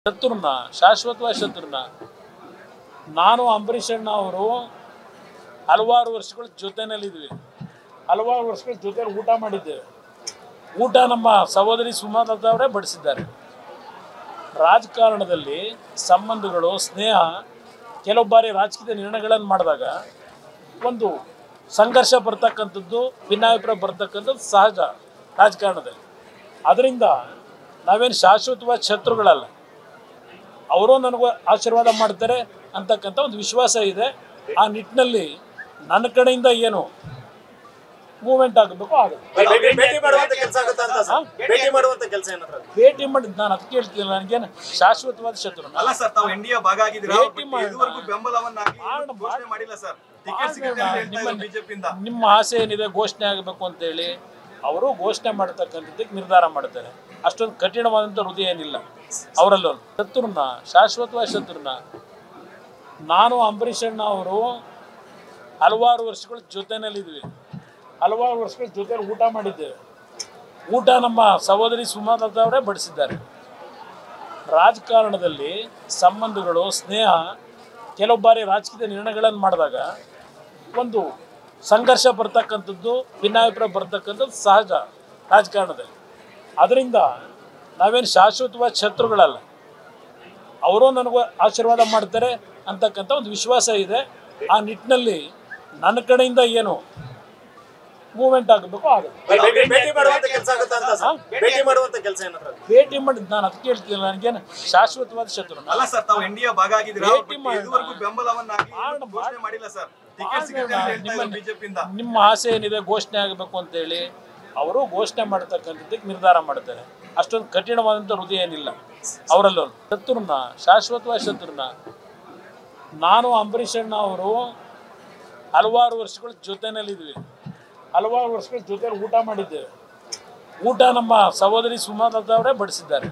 ಶತ್ರುನ ಶಾಶ್ವತವಾದ ಶತ್ರುನ ನಾನು ಅಂಬರೀಷ್ ಅಣ್ಣ ಅವರು ಹಲವಾರು ವರ್ಷಗಳ ಜೊತೆನಲ್ಲಿದ್ವಿ ಹಲವಾರು ವರ್ಷಗಳ ಜೊತೆಲಿ ಊಟ ಮಾಡಿದ್ದೇವೆ ಊಟ ನಮ್ಮ ಸಹೋದರಿ ಸುಮಲತಾ ಅವರೇ ಬಡಿಸಿದ್ದಾರೆ ರಾಜಕಾರಣದಲ್ಲಿ ಸಂಬಂಧಗಳು ಸ್ನೇಹ ಕೆಲವು ಬಾರಿ ರಾಜಕೀಯ ನಿರ್ಣಯಗಳನ್ನು ಮಾಡಿದಾಗ ಒಂದು ಸಂಘರ್ಷ ಬರ್ತಕ್ಕಂಥದ್ದು ಭಿನ್ನಾಭಿಪ್ರಾಯ ಬರ್ತಕ್ಕಂಥದ್ದು ಸಹಜ ರಾಜಕಾರಣದಲ್ಲಿ ಅದರಿಂದ ನಾವೇನು ಶಾಶ್ವತವಾದ ಶತ್ರುಗಳಲ್ಲ ಅವರು ನನಗೂ ಆಶೀರ್ವಾದ ಮಾಡ್ತಾರೆ ಅಂತಕ್ಕಂಥ ಒಂದು ವಿಶ್ವಾಸ ಇದೆ ಆ ನಿಟ್ಟಿನಲ್ಲಿ ನನ್ನ ಕಡೆಯಿಂದ ಏನು ಮೂವ್ಮೆಂಟ್ ಆಗಬೇಕು ಆಗುತ್ತೆ ಭೇಟಿ- ಭೇಟಿ ಮಾಡುವಂತ ಕೆಲಸ ಆಗುತ್ತಾ ಅಂತ ಸರ್ ಭೇಟಿ ಮಾಡುವಂತ ಕೆಲಸ ಏನಾದ್ರು ಭೇಟಿ ಮಾಡಿದ್ ನಾನು ಅದಕ್ಕೆ ಹೇಳ್ತೀನಿ ನನಗೇನು ಶಾಶ್ವತವಾದ ಶತ್ರು ಅಲ್ಲ ಸರ್ ತಾವು ಎನ್ಡಿಎ ಭಾಗ ಆಗಿದ್ದೀರಾ ಭೇಟಿ ಮಾಡೋಣ. ಇದುವರೆಗೂ ಬೆಂಬಲವನ್ನಾಗಿ ಮಾಡೋಣ, ಘೋಷಣೆ ಮಾಡಿಲ್ಲ ಸರ್ ಟಿಕೆಟ್ ಸಿಗುತ್ತೆ ಅಂತ ಹೇಳ್ತಾ ಇದ್ದಾರೆ ಬಿಜೆಪಿಯಿಂದ ನಿಮ್ಮ ಆಸೆ ಏನಿದೆ ಘೋಷಣೆ ಆಗಬೇಕು ಅಂತೇಳಿ ಅವರು ಘೋಷಣೆ ಮಾಡತಕ್ಕಂಥದ್ದಕ್ಕೆ ನಿರ್ಧಾರ ಮಾಡ್ತಾರೆ ಅಷ್ಟೊಂದು ಕಠಿಣವಾದಂಥ ಹೃದಯ ಏನಿಲ್ಲ ಅವರಲ್ಲೂ ಶತ್ರುನ ಶಾಶ್ವತವಾದ ಶತ್ರುನ ನಾನು ಅಂಬರೀಷ್ ಅಣ್ಣ ಅವರು ಹಲವಾರು ವರ್ಷಗಳ ಜೊತೆನಲ್ಲಿದ್ವಿ ಹಲವಾರು ವರ್ಷಗಳ ಜೊತೆಲಿ ಊಟ ಮಾಡಿದ್ದೇವೆ ಊಟ ನಮ್ಮ ಸಹೋದರಿ ಸುಮಲತಾ ಅವರೇ ಬಡಿಸಿದ್ದಾರೆ ರಾಜಕಾರಣದಲ್ಲಿ ಸಂಬಂಧಗಳು ಸ್ನೇಹ ಕೆಲವು ಬಾರಿ ರಾಜಕೀಯ ನಿರ್ಣಯಗಳನ್ನು ಮಾಡಿದಾಗ ಒಂದು ಸಂಘರ್ಷ ಬರ್ತಕ್ಕಂಥದ್ದು ಭಿನ್ನಾಭಿಪ್ರಾಯ ಬರ್ತಕ್ಕಂಥದ್ದು ಸಹಜ ರಾಜಕಾರಣದಲ್ಲಿ ಅದರಿಂದ ನಾವೇನು ಶಾಶ್ವತವಾದ ಶತ್ರುಗಳಲ್ಲ ಅವರು ನನಗೂ ಆಶೀರ್ವಾದ ಮಾಡ್ತಾರೆ ಅಂತಕ್ಕಂಥ ಒಂದು ವಿಶ್ವಾಸ ಇದೆ ಆ ನಿಟ್ಟಿನಲ್ಲಿ ನನ್ನ ಕಡೆಯಿಂದ ಏನು ಮೂವ್ಮೆಂಟ್ ಆಗಬೇಕು ಆಗುತ್ತೆ ಭೇಟಿ- ಭೇಟಿ ಮಾಡುವಂತ ಕೆಲಸ ಆಗುತ್ತಾ ಅಂತ ಸರ್ ಭೇಟಿ ಮಾಡುವಂತ ಕೆಲಸ ಏನಾದ್ರು ಭೇಟಿ ಮಾಡಿದ್ ನಾನು ಅದಕ್ಕೆ ಹೇಳ್ತೀನಿ ನನಗೇನು ಶಾಶ್ವತವಾದ ಶತ್ರು ಅಲ್ಲ ಸರ್ ತಾವು ಎನ್ಡಿಎ ಭಾಗ ಆಗಿದ್ದೀರಾ ಭೇಟಿ ಮಾಡೋಣ. ಇದುವರೆಗೂ ಬೆಂಬಲವನ್ನಾಗಿ ಮಾಡೋಣ, ಘೋಷಣೆ ಮಾಡಿಲ್ಲ ಸರ್ ಟಿಕೆಟ್ ಸಿಗುತ್ತೆ ಅಂತ ಹೇಳ್ತಾ ಇದ್ದಾರೆ ಬಿಜೆಪಿಯಿಂದ ನಿಮ್ಮ ಆಸೆ ಏನಿದೆ ಘೋಷಣೆ ಆಗಬೇಕು ಅಂತೇಳಿ ಅವರು ಘೋಷಣೆ ಮಾಡತಕ್ಕಂಥದ್ದಕ್ಕೆ ನಿರ್ಧಾರ ಮಾಡ್ತಾರೆ ಅಷ್ಟೊಂದು ಕಠಿಣವಾದಂಥ ಹೃದಯ ಏನಿಲ್ಲ ಅವರಲ್ಲೂ ಶತ್ರುನ ಶಾಶ್ವತವಾದ ಶತ್ರುನ ನಾನು ಅಂಬರೀಷ್ ಅಣ್ಣ ಅವರು ಹಲವಾರು ವರ್ಷಗಳ ಜೊತೆನಲ್ಲಿದ್ವಿ ಹಲವಾರು ವರ್ಷಗಳ ಜೊತೆಲಿ ಊಟ ಮಾಡಿದ್ದೇವೆ ಊಟ ನಮ್ಮ ಸಹೋದರಿ ಸುಮಲತಾ ಅವರೇ ಬಡಿಸಿದ್ದಾರೆ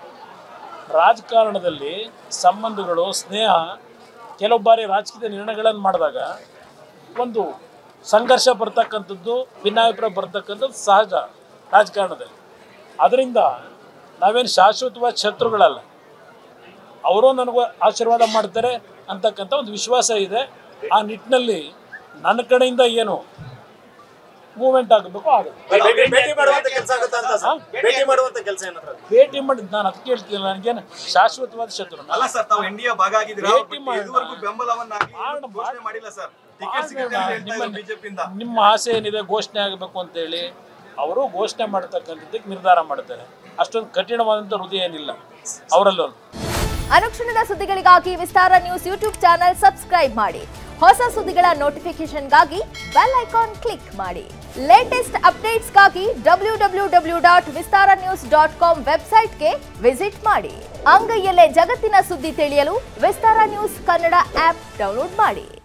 ರಾಜಕಾರಣದಲ್ಲಿ ಸಂಬಂಧಗಳು ಸ್ನೇಹ ಕೆಲವು ಬಾರಿ ರಾಜಕೀಯ ನಿರ್ಣಯಗಳನ್ನು ಮಾಡಿದಾಗ ಒಂದು ಸಂಘರ್ಷ ಬರ್ತಕ್ಕಂಥದ್ದು ಭಿನ್ನಾಭಿಪ್ರಾಯ ಬರ್ತಕ್ಕಂಥದ್ದು ಸಹಜ ರಾಜಕಾರಣದಲ್ಲಿ ಅದರಿಂದ ನಾವೇನು ಶಾಶ್ವತವಾದ ಶತ್ರುಗಳಲ್ಲ ಅವರು ನನಗೂ ಆಶೀರ್ವಾದ ಮಾಡ್ತಾರೆ ಅಂತಕ್ಕಂಥ ಒಂದು ವಿಶ್ವಾಸ ಇದೆ ಆ ನಿಟ್ಟಿನಲ್ಲಿ ನನ್ನ ಕಡೆಯಿಂದ ಏನು ಮೂವ್ಮೆಂಟ್ ಆಗಬೇಕು ಆಗುತ್ತೆ ಭೇಟಿ- ಭೇಟಿ ಮಾಡುವಂತ ಕೆಲಸ ಆಗುತ್ತಾ ಅಂತ ಸರ್ ಭೇಟಿ ಮಾಡುವಂತ ಕೆಲಸ ಏನಾದ್ರು ಭೇಟಿ ಮಾಡಿದ್ ನಾನು ಅದಕ್ಕೆ ಹೇಳ್ತೀನಿ ನನಗೇನು ಶಾಶ್ವತವಾದ ಶತ್ರು ಅಲ್ಲ ಸರ್ ತಾವು ಎನ್ಡಿಎ ಭಾಗ ಆಗಿದ್ದೀರಾ ಭೇಟಿ ಮಾಡೋಣ. ಇದುವರೆಗೂ ಬೆಂಬಲವನ್ನಾಗಿ ಮಾಡೋಣ, ಘೋಷಣೆ ಮಾಡಿಲ್ಲ ಸರ್ ಟಿಕೆಟ್ ಸಿಗುತ್ತೆ ಅಂತ ಹೇಳ್ತಾ ಇದ್ದಾರೆ ಬಿಜೆಪಿಯಿಂದ ನಿಮ್ಮ ಆಸೆ ಏನಿದೆ ಘೋಷಣೆ ಆಗಬೇಕು ಅಂತೇಳಿ ಅವರು ಘೋಷಣೆ ಮಾಡತಕ್ಕಂಥದ್ದಕ್ಕೆ ನಿರ್ಧಾರ ಮಾಡ್ತಾರೆ ಅಷ್ಟೊಂದು ಕಠಿಣವಾದಂಥ ಹೃದಯ ಏನಿಲ್ಲ ಅವರಲ್ಲೂ ಅನುಕ್ಷಣದ ಸುದ್ದಿಗಳಿಗಾಗಿ Vistara news YouTube channel subscribe ಮಾಡಿ ಹೊಸ ಸುದ್ದಿಗಳ ನೋಟಿಫಿಕೇಶನ್ಗಾಗಿ ಬೆಲ್ ಐಕಾನ್ ಕ್ಲಿಕ್ ಮಾಡಿ ಲೇಟೆಸ್ಟ್ ಅಪ್ಡೇಟ್ಸ್ಗಾಗಿ W W W dot Vistara news dot com ವೆಬ್ಸೈಟ್ಗೆ ವಿಸಿಟ್ ಮಾಡಿ ಅಂಗೈಯಲ್ಲೇ ಜಗತ್ತಿನ ಸುದ್ದಿ ತಿಳಿಯಲು Vistara news Kannada app download ಮಾಡಿ